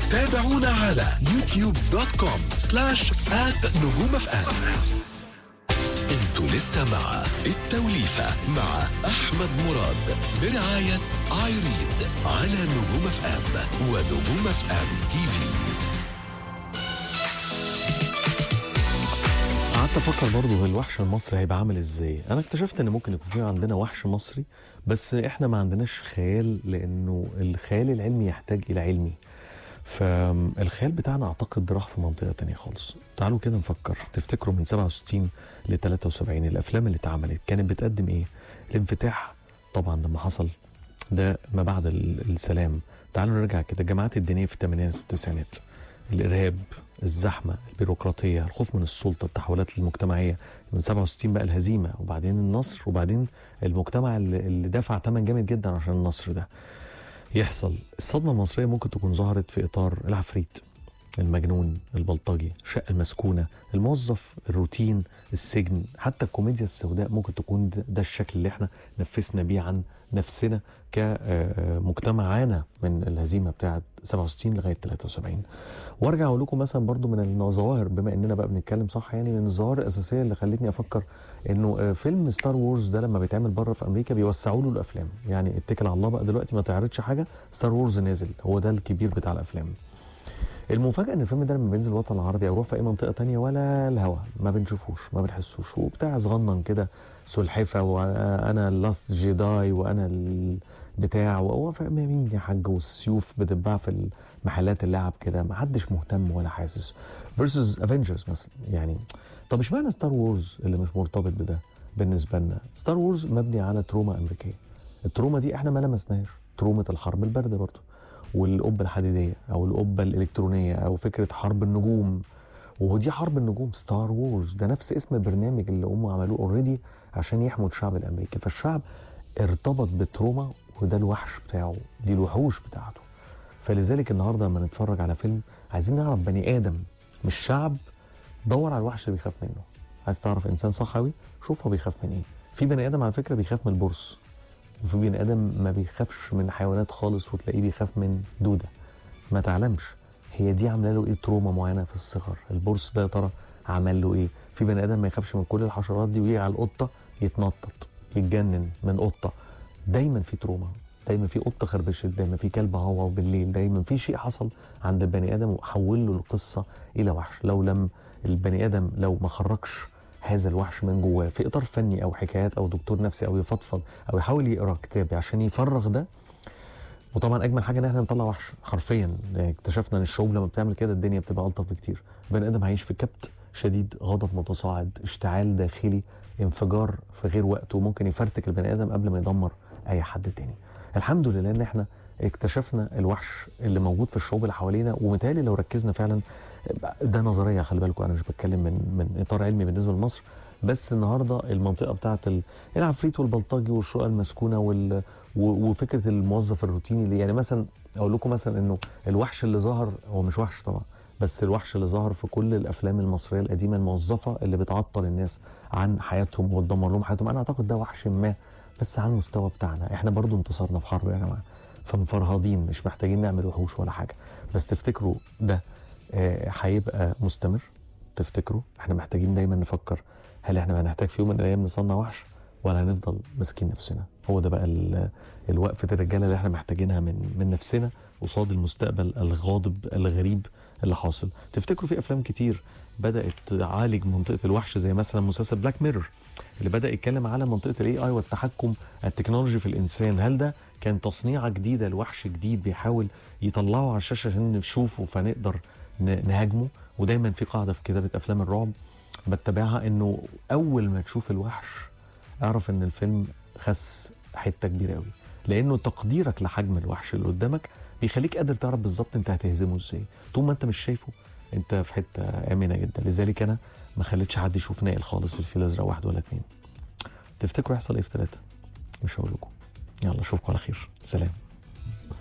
تابعونا على يوتيوب دوت كوم سلاش آت نجوم اف ام انتوا لسه مع التوليفة مع أحمد مراد برعاية ايريد على نجوم اف ام ونجوم اف ام تي في قعدت افكر برضه الوحش المصري هيبقى عامل ازاي انا اكتشفت ان ممكن يكون في عندنا وحش مصري بس احنا ما عندناش خيال لانه الخيال العلمي يحتاج الى علمي فالخيال بتاعنا اعتقد راح في منطقه تانية خالص تعالوا كده نفكر تفتكروا من 67 ل 73 الافلام اللي اتعملت كانت بتقدم ايه الانفتاح طبعا لما حصل ده ما بعد ال- السلام تعالوا نرجع كده الجماعات الدينيه في الثمانينات والتسعينات الارهاب الزحمه البيروقراطيه الخوف من السلطه التحولات المجتمعيه من 67 بقى الهزيمه وبعدين النصر وبعدين المجتمع اللي اللي دفع ثمن جامد جدا عشان النصر ده يحصل الصدمه المصريه ممكن تكون ظهرت في اطار العفريت المجنون البلطجي الشقه المسكونه الموظف الروتين السجن حتى الكوميديا السوداء ممكن تكون ده, ده الشكل اللي احنا نفسنا بيه عن نفسنا كمجتمع عانى من الهزيمه بتاعه 67 لغايه 73 وارجع اقول لكم مثلا برضو من الظواهر بما اننا بقى بنتكلم صح يعني من الظواهر الاساسيه اللي خلتني افكر انه آه، فيلم ستار وورز ده لما بيتعمل بره في امريكا بيوسعوا له الافلام يعني اتكل على الله بقى دلوقتي ما تعرضش حاجه ستار وورز نازل هو ده الكبير بتاع الافلام المفاجاه ان الفيلم ده لما بينزل الوطن العربي او يروح في اي منطقه تانية ولا الهوا ما بنشوفوش ما بنحسوش وبتاع صغنن كده سلحفه وانا اللاست جيداي وانا البتاع وهو فاهم مين يا حاج والسيوف بتتباع في محلات اللعب كده ما حدش مهتم ولا حاسس فيرسز افنجرز مثلا يعني طب اشمعنى ستار وورز اللي مش مرتبط بده بالنسبه لنا ستار وورز مبني على تروما امريكيه التروما دي احنا ما لمسناهاش تروما الحرب البارده برضه والقبه الحديديه او القبه الالكترونيه او فكره حرب النجوم ودي حرب النجوم ستار وورز ده نفس اسم البرنامج اللي هم عملوه اوريدي عشان يحموا الشعب الامريكي فالشعب ارتبط بالتروما وده الوحش بتاعه دي الوحوش بتاعته فلذلك النهارده لما نتفرج على فيلم عايزين نعرف بني ادم مش شعب دور على الوحش اللي بيخاف منه عايز تعرف انسان صحوي شوف هو بيخاف من ايه في بني ادم على فكره بيخاف من البرص وفي بني ادم ما بيخافش من حيوانات خالص وتلاقيه بيخاف من دوده ما تعلمش هي دي عامله له ايه تروما معينه في الصغر البرص ده يا ترى عمل له ايه في بني ادم ما يخافش من كل الحشرات دي ويجي على القطه يتنطط يتجنن من قطه دايما في تروما دايما في قطه خربشت دايما في كلب هوا بالليل دايما في شيء حصل عند البني ادم وحول له القصه الى وحش لو لم البني ادم لو ما خرجش هذا الوحش من جواه في اطار فني او حكايات او دكتور نفسي او يفضفض او يحاول يقرا كتاب عشان يفرغ ده وطبعا اجمل حاجه ان احنا نطلع وحش حرفيا يعني اكتشفنا ان الشعوب لما بتعمل كده الدنيا بتبقى الطف بكتير البني ادم هيعيش في كبت شديد غضب متصاعد اشتعال داخلي انفجار في غير وقته ممكن يفرتك البني ادم قبل ما يدمر اي حد تاني الحمد لله ان احنا اكتشفنا الوحش اللي موجود في الشعوب اللي حوالينا ومتهيألي لو ركزنا فعلا ده نظريه خلي بالكم انا مش بتكلم من من اطار علمي بالنسبه لمصر بس النهارده المنطقه بتاعه ال- العفريت والبلطجي والشقق المسكونه وال و- وفكره الموظف الروتيني اللي يعني مثلا اقول لكم مثلا انه الوحش اللي ظهر هو مش وحش طبعا بس الوحش اللي ظهر في كل الافلام المصريه القديمه الموظفه اللي بتعطل الناس عن حياتهم وتدمر لهم حياتهم انا اعتقد ده وحش ما بس على المستوى بتاعنا احنا برضو انتصرنا في حرب يا جماعه فمفرهدين مش محتاجين نعمل وحوش ولا حاجه بس تفتكروا ده آه، هيبقى مستمر تفتكروا احنا محتاجين دايما نفكر هل احنا هنحتاج في يوم من الايام نصنع وحش ولا هنفضل ماسكين نفسنا هو ده بقى ال- الوقفه الرجاله اللي احنا محتاجينها من من نفسنا قصاد المستقبل الغاضب الغريب اللي حاصل تفتكروا في افلام كتير بدات تعالج منطقه الوحش زي مثلا مسلسل بلاك ميرور اللي بدا يتكلم على منطقه الاي اي والتحكم التكنولوجي في الانسان هل ده كان تصنيعه جديده لوحش جديد بيحاول يطلعه على الشاشه عشان نشوفه فنقدر ن- نهاجمه ودايما في قاعده في كتابه افلام الرعب بتبعها انه اول ما تشوف الوحش اعرف ان الفيلم خس حته كبيره قوي لانه تقديرك لحجم الوحش اللي قدامك بيخليك قادر تعرف بالظبط انت هتهزمه ازاي طول ما انت مش شايفه انت في حته امنه جدا لذلك انا ما خليتش حد يشوف نائل خالص في الفيل الازرق واحد ولا اتنين تفتكروا يحصل ايه في ثلاثه مش هقول لكم يلا اشوفكم على خير سلام